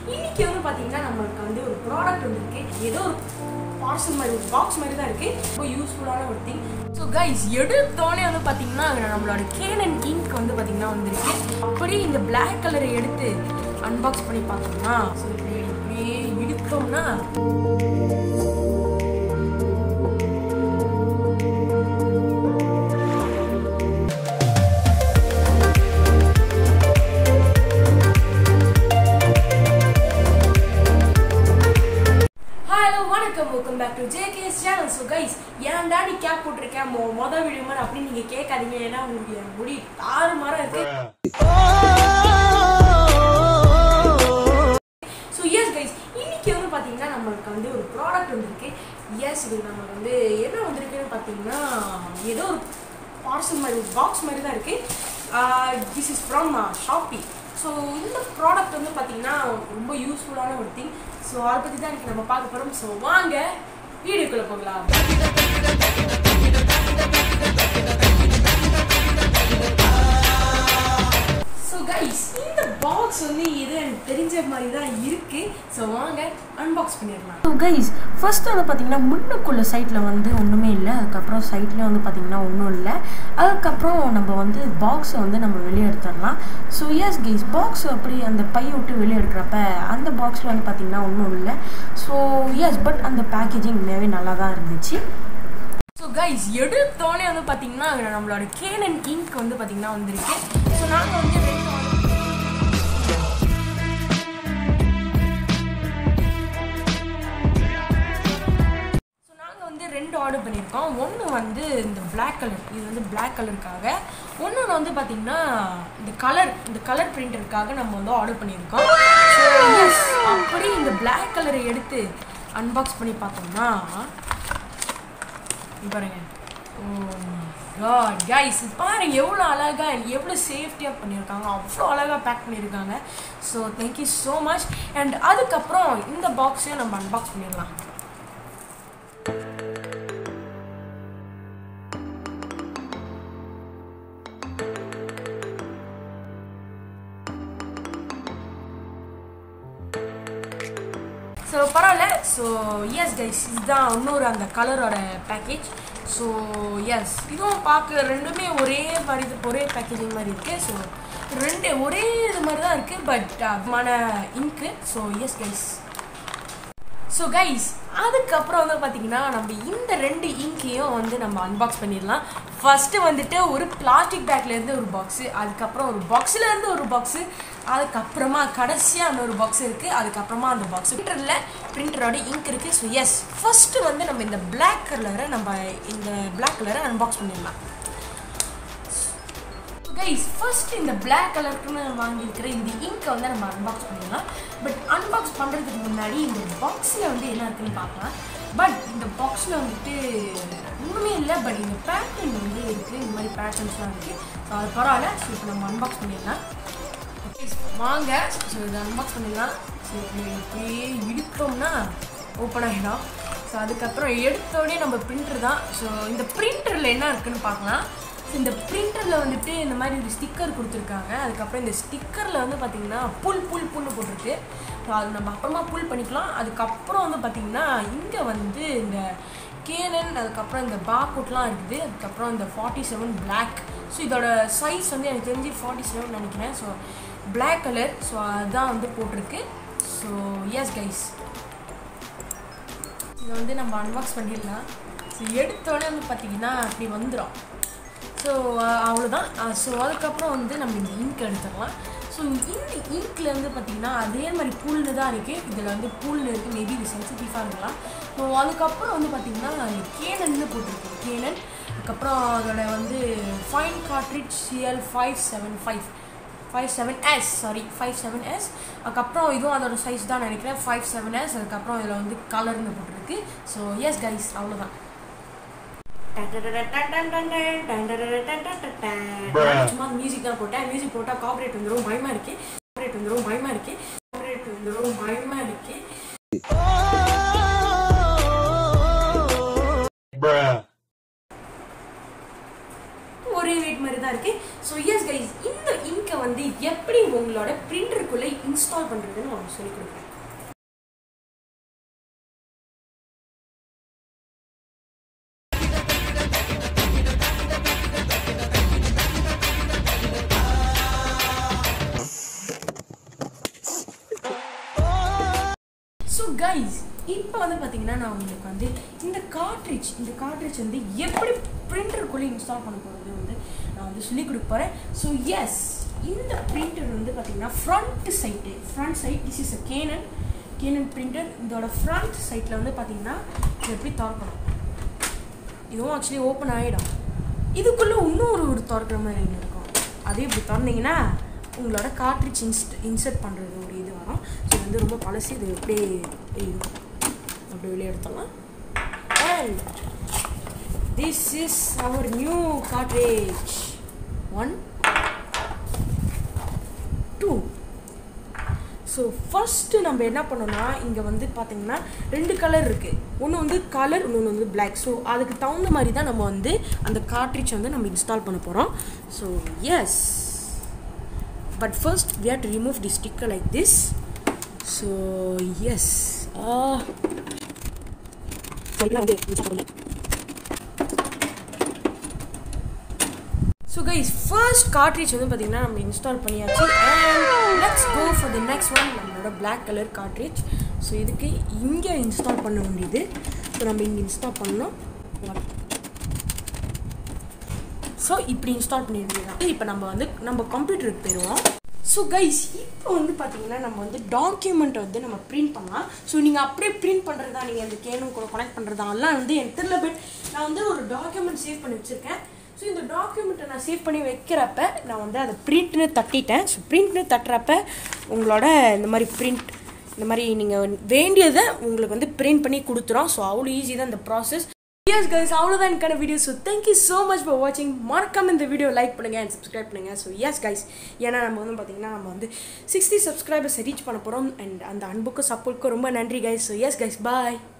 இன்னைக்கு வந்து பாத்தீங்கன்னா நம்மளுக்கு வந்து ஒரு ப்ராடக்ட் வந்திருக்கு ஏதோ ஒரு பார்சல் மாதிரி ஒரு பாக்ஸ் மாதிரி தான் இருக்கு ரொம்ப யூஸ்ஃபுல்லான ஒரு திங் ஸோ கைஸ் எடுத்தோடனே வந்து பாத்தீங்கன்னா நம்மளோட கேனன் இங்க் வந்து பாத்தீங்கன்னா வந்திருக்கு அப்படி இந்த Black கலரை எடுத்து அன்பாக்ஸ் பண்ணி பார்த்தோம்னா ஸோ இப்படி இப்படியே இழுத்தோம்னா ஹலோ வணக்கம் welcome back to JKS channel so guys ஏன் டாடி கேப் போட்டிருக்கேன் மொ மொதல் வீடியோ மாதிரி அப்படின்னு நீங்கள் கேட்காதீங்க ஏன்னா உங்களுக்கு என் முடி தாறு மரம் இருக்கு ஸோ எஸ் கைஸ் இன்னைக்கு வந்து பார்த்தீங்கன்னா நம்மளுக்கு வந்து ஒரு ப்ராடக்ட் வந்திருக்கு எஸ் இது நம்ம வந்து என்ன வந்திருக்குன்னு பார்த்தீங்கன்னா ஏதோ ஒரு பார்சல் மாதிரி ஒரு பாக்ஸ் மாதிரி தான் இருக்குது this is from Shopee so இந்த ப்ராடக்ட் வந்து பார்த்தீங்கன்னா ரொம்ப யூஸ்ஃபுல்லான ஒரு திங் ஸோ அதை பற்றி தான் இன்னைக்கு நம்ம பார்க்க போகிறோம் ஸோ வாங்க வீடியோக்குள்ளே போகலாம் ஸோ கைஸ் இந்த பாக்ஸ் வந்து இது எனக்கு தெரிஞ்ச மாதிரி தான் இருக்கு ஸோ வாங்க அன்பாக்ஸ் பண்ணிடலாம் ஸோ கைஸ் ஃபர்ஸ்ட் வந்து பார்த்தீங்கன்னா முன்னுக்குள்ள சைட்டில் வந்து ஒன்றுமே இல்லை அதுக்கப்புறம் சைட்லேயே வந்து பார்த்தீங்கன்னா ஒன்றும் இல்லை அதுக்கப்புறம் நம்ம வந்து பாக்ஸை வந்து நம்ம வெளியே எடுத்துடலாம் ஸோ எஸ் கைஸ் பாக்ஸ் அப்படி அந்த பை விட்டு வெளியே எடுக்கிறப்ப அந்த பாக்ஸில் வந்து பார்த்தீங்கன்னா ஒன்றும் இல்லை ஸோ எஸ் பட் அந்த பேக்கேஜிங் உண்மையாகவே நல்லா தான் இருந்துச்சு ஸோ கைஸ் எடுத்தோடனே வந்து பார்த்தீங்கன்னா நம்மளோட கேனன் இங்க் வந்து பார்த்தீங்கன்னா வந்திருக்கு ஸோ நாங்கள் வந்து ரெண்டு order ஸோ நாங்கள் வந்து ரெண்டு ஆர்டர் பண்ணியிருக்கோம் ஒன்று வந்து இந்த Black கலர் இது வந்து Black கலருக்காக ஒன்று வந்து பார்த்தீங்கன்னா இந்த கலர் இந்த கலர் பிரிண்டருக்காக நம்ம வந்து ஆர்டர் பண்ணியிருக்கோம் ஸோ எஸ் அப்படி இந்த Black கலரை எடுத்து அன்பாக்ஸ் பண்ணி பார்த்தோம்னா இங்க பாருங்க காட் கைஸ் பாருங்க எவ்வளோ அழகாக எவ்வளோ சேஃப்டியாக பண்ணியிருக்காங்க அவ்வளோ அழகாக பேக் பண்ணியிருக்காங்க so thank you so much and அதுக்கப்புறம் இந்த பாக்ஸையும் நம்ம அன்பாக்ஸ் பண்ணிடலாம் ஸோ பரவாயில்ல ஸோ எஸ் கைஸ் இதுதான் இன்னொரு அந்த கலரோட பேக்கேஜ் ஸோ எஸ் இதுவும் பார்க்க ரெண்டுமே ஒரே மாதிரி இது- ஒரே பேக்கேஜிங் மாதிரி இருக்குது ஸோ ரெண்டு ஒரே இது மாதிரி தான் இருக்குது பட் அதுமான ink so yes guys so guys அதுக்கப்புறம் வந்து பார்த்தீங்கன்னா நம்ம இந்த ரெண்டு இங்கையும் வந்து நம்ம அன்பாக்ஸ் பண்ணிடலாம் ஃபஸ்ட்டு வந்துட்டு ஒரு பிளாஸ்டிக் பேக்லேருந்து ஒரு பாக்ஸு அதுக்கப்புறம் ஒரு பாக்ஸில் இருந்து ஒரு பாக்ஸு அதுக்கப்புறமா கடைசியாக இன்னொரு பாக்ஸ் இருக்குது அதுக்கப்புறமா அந்த பாக்ஸ் பிரிண்டரில் பிரிண்டரோட இங்க் இருக்குது ஸோ எஸ் ஃபஸ்ட்டு வந்து நம்ம இந்த Black கலரை நம்ம இந்த Black கலரை அன்பாக்ஸ் பண்ணிடலாம் கைஸ் ஃபர்ஸ்ட் இந்த Black கலருக்குன்னு வாங்கியிருக்கிற இந்த இங்கை வந்து நம்ம அன்பாக்ஸ் பண்ணிடலாம் பட் அன்பாக்ஸ் பண்ணுறதுக்கு முன்னாடி இந்த பாக்ஸில் வந்து என்ன இருக்குன்னு பார்க்கலாம் பட் இந்த பாக்ஸில் வந்துட்டு ஒன்றுமே இல்லை பட் இந்த பேட்டர்ன் வந்து இருக்குது இந்த மாதிரி பேட்டர்ன்ஸ்லாம் இருக்குது ஸோ அது பரவாயில்ல ஸோ இப்போ நம்ம அன்பாக்ஸ் பண்ணிடலாம் Guys, வாங்க ஸோ இதை அன்பாக்ஸ் பண்ணிடலாம் ஸோ இப்படியே இழுத்தோம்னா ஓப்பன் ஆகிடும் ஸோ அதுக்கப்புறம் எடுத்தோடனே நம்ம பிரிண்டர் தான் ஸோ இந்த பிரிண்டரில் என்ன இருக்குன்னு பார்க்கலாம் ஸோ இந்த பிரிண்டரில் வந்துட்டு இந்த மாதிரி ஒரு ஸ்டிக்கர் கொடுத்துருக்காங்க அதுக்கப்புறம் இந்த ஸ்டிக்கரில் வந்து பார்த்தீங்கன்னா புல் புல் புல்னு போட்டிருக்கு ஸோ அது நம்ம அப்புறமா புல் பண்ணிக்கலாம் அதுக்கப்புறம் வந்து பார்த்தீங்கன்னா இங்கே வந்து இந்த கேனன் அதுக்கப்புறம் இந்த பாக்கோட்லாம் இருக்குது அதுக்கப்புறம் இந்த ஃபார்ட்டி செவன் பிளாக் ஸோ இதோட சைஸ் வந்து எனக்கு தெரிஞ்சு ஃபார்ட்டி செவன் நினைக்கிறேன் ஸோ Black கலர் ஸோ அதுதான் வந்து போட்டிருக்கு ஸோ எஸ் கைஸ் இதை வந்து நம்ம அன்பாக்ஸ் பண்ணிடலாம் ஸோ எடுத்தோடனே வந்து பார்த்தீங்கன்னா அப்படி வந்துடும் ஸோ அவ்வளோதான் ஸோ அதுக்கப்புறம் வந்து நம்ம இந்த இங்க் எடுத்துடலாம் ஸோ இந்த இங்க்கில் வந்து பார்த்தீங்கன்னா அதே மாதிரி புல்னு தான் இருக்குது இதில் வந்து புல்னு இருக்குது மேபி இது சென்சிட்டிவாக இருக்கலாம் ஸோ அதுக்கப்புறம் வந்து பார்த்தீங்கன்னா கேனன்னு போட்டிருக்கு கேனன் அதுக்கப்புறம் அதோட வந்து fine cartridge CL five seven five five seven S sorry five seven S அதுக்கப்புறம் இதுவும் அதோட சைஸ் தான் நினைக்கிறேன் ஃபைவ் செவன் எஸ் அதுக்கப்புறம் இதில் வந்து கலர்னு போட்டிருக்கு ஸோ எஸ் கைஸ் அவ்வளோதான் சும்மா மியூசிக் தான் போட்டேன் மியூசிக் போட்டால் காப்பரேட் வந்துடும் பயமா இருக்கு காப்பரேட் வந்துடும் பயமா இருக்கு காப்பரேட் வந்துடும் பயமா இருக்கு Bruh. ஒரே வெயிட் மாதிரி தான் இருக்கு ஸோ எஸ் கைஸ் இந்த இங்கை வந்து எப்படி உங்களோட பிரிண்டருக்குள்ளே இன்ஸ்டால் பண்ணுறது பண்ணுறதுன்னு உங்களுக்கு சொல்லிக் கொடுக்குறேன் ஸோ கைஸ் இப்போ வந்து பார்த்தீங்கன்னா நான் உங்களுக்கு வந்து இந்த கார்ட்ரிட்ஜ் இந்த கார்ட்ரிட்ஜ் வந்து எப்படி பிரிண்டருக்குள்ளே இன்ஸ்டால் பண்ண போகிறது வந்து நான் வந்து சொல்லி கொடுக்க போகிறேன் ஸோ எஸ் இந்த பிரிண்டர் வந்து பார்த்தீங்கன்னா front side front side this is a Canon Canon printer இதோட ஃப்ரண்ட் சைட்டில் வந்து பார்த்தீங்கன்னா இது எப்படி திறக்கணும் இதுவும் ஆக்சுவலி ஓப்பன் ஆகிடும் இதுக்குள்ளே இன்னும் ஒரு ஒரு திறக்கிற மாதிரி ஒன்று இருக்கும் அதே இப்படி திறந்தீங்கன்னா உங்களோட கார்ட்ரிட்ஜ் இன்ஸ்ட் இன்சர்ட் பண்ணுறது ஒரு இது வரும் ஸோ இது வந்து ரொம்ப பழசு இது அப்படியே இருக்கும் அப்படி வெளியே எடுத்துடலாம் and this is our new cartridge one two so first நம்ம என்ன பண்ணோம்னா இங்கே வந்து பார்த்தீங்கன்னா ரெண்டு கலர் இருக்குது ஒன்று வந்து கலர் இன்னொன்று வந்து பிளாக் ஸோ அதுக்கு தகுந்த மாதிரி தான் நம்ம வந்து அந்த கார்ட்ரிட்ஜ் வந்து நம்ம இன்ஸ்டால் பண்ண போகிறோம் so yes but first we have to remove the sticker like this so yes uh, so guys first cartridge வந்து பார்த்தீங்கன்னா நம்ம இன்ஸ்டால் பண்ணியாச்சு and let's go for the next one நம்மளோட பிளாக் கலர் கார்ட்ரேஜ் ஸோ இதுக்கு இங்கே install பண்ண வேண்டியது so நம்ம இங்கே இன்ஸ்டால் பண்ணோம் ஸோ இப்படி இன்ஸ்டால் பண்ணி வேண்டியதான் இப்போ நம்ம வந்து நம்ம கம்ப்யூட்டருக்கு போயிடுவோம் ஸோ கைஸ் இப்போ வந்து பார்த்தீங்கன்னா நம்ம வந்து டாக்குமெண்ட்டை வந்து நம்ம பிரிண்ட் பண்ணலாம் ஸோ நீங்கள் அப்படியே பிரிண்ட் பண்ணுறதா நீங்கள் அந்த கேனும் கூட கனெக்ட் பண்ணுறதா எல்லாம் வந்து எனக்கு தெரியல பட் நான் வந்து ஒரு டாக்குமெண்ட் சேவ் பண்ணி வச்சுருக்கேன் ஸோ இந்த டாக்குமெண்ட்டை நான் சேவ் பண்ணி வைக்கிறப்ப நான் வந்து அதை பிரிண்ட்னு தட்டிட்டேன் ஸோ பிரிண்ட்னு தட்டுறப்ப உங்களோட இந்த மாதிரி பிரிண்ட் இந்த மாதிரி நீங்கள் வேண்டியதை உங்களுக்கு வந்து பிரிண்ட் பண்ணி கொடுத்துரும் ஸோ அவ்வளோ ஈஸி தான் இந்த ப்ராசஸ் எஸ் கைஸ் அவ்வளோதான் எனக்கான video so thank you so much for வாட்சிங் மறக்காம இந்த வீடியோ லைக் பண்ணுங்கள் அண்ட் சப்ஸ்கிரைப் பண்ணுங்கள் ஸோ எஸ் கைஸ் ஏன்னா நம்ம வந்து பார்த்தீங்கன்னா நம்ம வந்து சிக்ஸ்டி சப்ஸ்கிரைபர்ஸ் ரீச் பண்ண போகிறோம் அண்ட் அந்த அன்புக்கும் சப்போர்ட்க்கும் ரொம்ப நன்றி கைஸ் ஸோ எஸ் கைஸ் பாய்